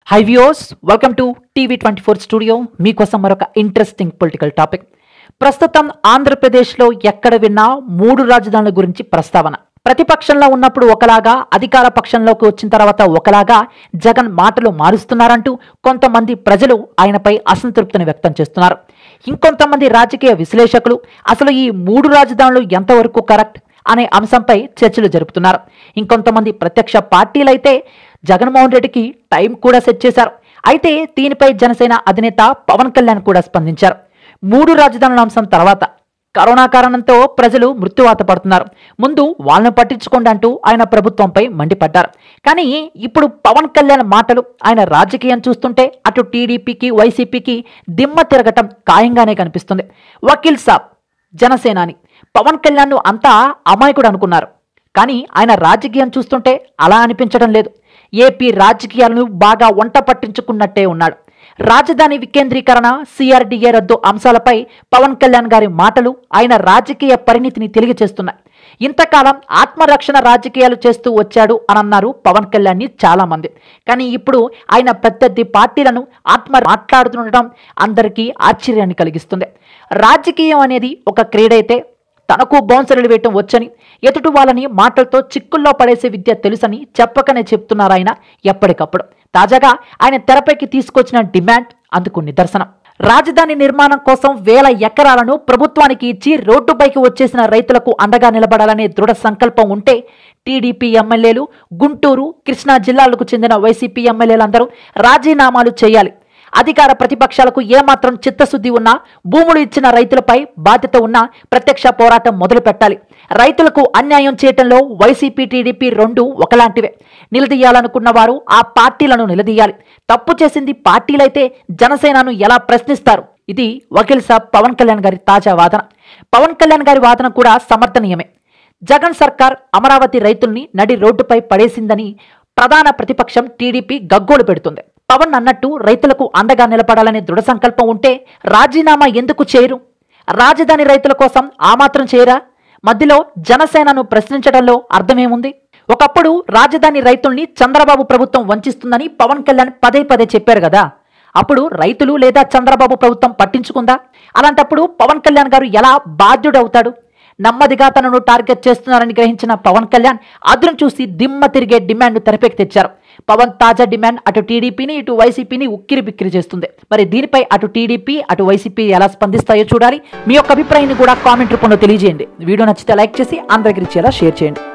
high viewers welcome to TV twenty four studio మీకోసం మరొక interesting political topic ప్రస్తుతం ఆంధ్రప్రదేశ్లో ఎక్కడ విన్నా మూడు రాజధానుల గురించి ప్రస్తావన ప్రతిపక్షంలో ఉన్నప్పుడు ఒకలాగా అధికార పక్షంలోకి వచ్చిన తర్వాత ఒకలాగా జగన్ మాటలు మారుస్తున్నారంటూ కొంతమంది ప్రజలు ఆయనపై అసంతృప్తిని వ్యక్తం చేస్తున్నారు ఇంకొంతమంది రాజకీయ విశ్లేషకులు అసలు ఈ మూడు రాజధానులు ఎంతవరకు కరెక్ట్ అనే అంశంపై చర్చలు జరుపుతున్నారు ఇంకొంతమంది ప్రత్యక్ష పార్టీలైతే జగన్మోహన్ రెడ్డికి టైం కూడా సెట్ చేశారు అయితే దీనిపై జనసేన అధినేత పవన్ కళ్యాణ్ కూడా స్పందించారు మూడు రాజధానుల అంశం తర్వాత కరోనా కారణంతో ప్రజలు మృత్యువాత పడుతున్నారు ముందు వాళ్ళను పట్టించుకోండి అంటూ ఆయన ప్రభుత్వంపై మండిపడ్డారు కానీ ఇప్పుడు పవన్ కళ్యాణ్ మాటలు ఆయన రాజకీయం చూస్తుంటే అటు టీడీపీకి వైసీపీకి దిమ్మ తిరగటం ఖాయంగానే కనిపిస్తుంది వకీల్ సాబ్ జనసేనాని పవన్ కళ్యాణ్ అంతా అమాయకుడు అనుకున్నారు కానీ ఆయన రాజకీయం చూస్తుంటే అలా అనిపించడం లేదు ఏపీ రాజకీయాలను బాగా వంట పట్టించుకున్నట్టే ఉన్నాడు రాజధాని వికేంద్రీకరణ సిఆర్డీఏ రద్దు అంశాలపై పవన్ కళ్యాణ్ గారి మాటలు ఆయన రాజకీయ పరిణితిని తెలియజేస్తున్నాయి ఇంతకాలం ఆత్మరక్షణ రాజకీయాలు చేస్తూ వచ్చాడు అని అన్నారు పవన్ కళ్యాణ్ని చాలా మంది కానీ ఇప్పుడు ఆయన ప్రత్యర్థి పార్టీలను ఆత్మ మాట్లాడుతుండటం అందరికీ ఆశ్చర్యాన్ని కలిగిస్తుంది రాజకీయం అనేది ఒక క్రీడ అయితే తనకు బౌన్సర్లు వేయటం వచ్చని ఎదుటి వాళ్ళని మాటలతో చిక్కుల్లో పడేసే విద్య తెలుసని చెప్పకనే చెప్తున్నారు ఆయన ఎప్పటికప్పుడు తాజాగా ఆయన తెరపైకి తీసుకొచ్చిన డిమాండ్ అందుకు నిదర్శనం రాజధాని నిర్మాణం కోసం వేల ఎకరాలను ప్రభుత్వానికి ఇచ్చి రోడ్డుపైకి వచ్చేసిన రైతులకు అండగా నిలబడాలనే దృఢ సంకల్పం ఉంటే టీడీపీ ఎమ్మెల్యేలు గుంటూరు కృష్ణా జిల్లాలకు చెందిన వైసీపీ ఎమ్మెల్యేలందరూ రాజీనామాలు చేయాలి అధికార ప్రతిపక్షాలకు ఏమాత్రం చిత్తశుద్ధి ఉన్నా భూములు ఇచ్చిన రైతులపై బాధ్యత ఉన్నా ప్రత్యక్ష పోరాటం మొదలు పెట్టాలి రైతులకు అన్యాయం చేయటంలో వైసీపీ టీడీపీ రెండు ఒకలాంటివే నిలదీయాలనుకున్న వారు ఆ పార్టీలను నిలదీయాలి తప్పు చేసింది పార్టీలైతే జనసేనను ఎలా ప్రశ్నిస్తారు ఇది వకీల్ సాబ్ పవన్ కళ్యాణ్ గారి తాజా వాదన పవన్ కళ్యాణ్ గారి వాదన కూడా సమర్థనీయమే జగన్ సర్కార్ అమరావతి రైతుల్ని నడి రోడ్డుపై పడేసిందని ప్రధాన ప్రతిపక్షం టీడీపీ గగ్గోలు పెడుతుంది పవన్ అన్నట్టు రైతులకు అండగా నిలబడాలనే దృఢ సంకల్పం ఉంటే రాజీనామా ఎందుకు చేయరు రాజధాని రైతుల కోసం ఆ మాత్రం చేయరా మధ్యలో జనసేనను ప్రశ్నించడంలో అర్థమేముంది ఒకప్పుడు రాజధాని రైతుల్ని చంద్రబాబు ప్రభుత్వం వంచిస్తుందని పవన్ కళ్యాణ్ పదే పదే చెప్పారు కదా అప్పుడు రైతులు లేదా చంద్రబాబు ప్రభుత్వం పట్టించుకుందా అలాంటప్పుడు పవన్ కళ్యాణ్ గారు ఎలా బాధ్యుడవుతాడు నెమ్మదిగా తనను టార్గెట్ చేస్తున్నారని గ్రహించిన పవన్ కళ్యాణ్ అదును చూసి దిమ్మ తిరిగే డిమాండ్ తెరపైకి తెచ్చారు పవన్ తాజా డిమాండ్ అటు టీడీపీని ఇటు వైసీపీని ఉక్కిరి బిక్కిరి చేస్తుంది మరి దీనిపై అటు టీడీపీ అటు వైసీపీ ఎలా స్పందిస్తాయో చూడాలి మీ యొక్క అభిప్రాయాన్ని కూడా కామెంట్ రూపంలో తెలియజేయండి వీడియో నచ్చితే లైక్ చేసి అందరికి ఇచ్చేలా షేర్ చేయండి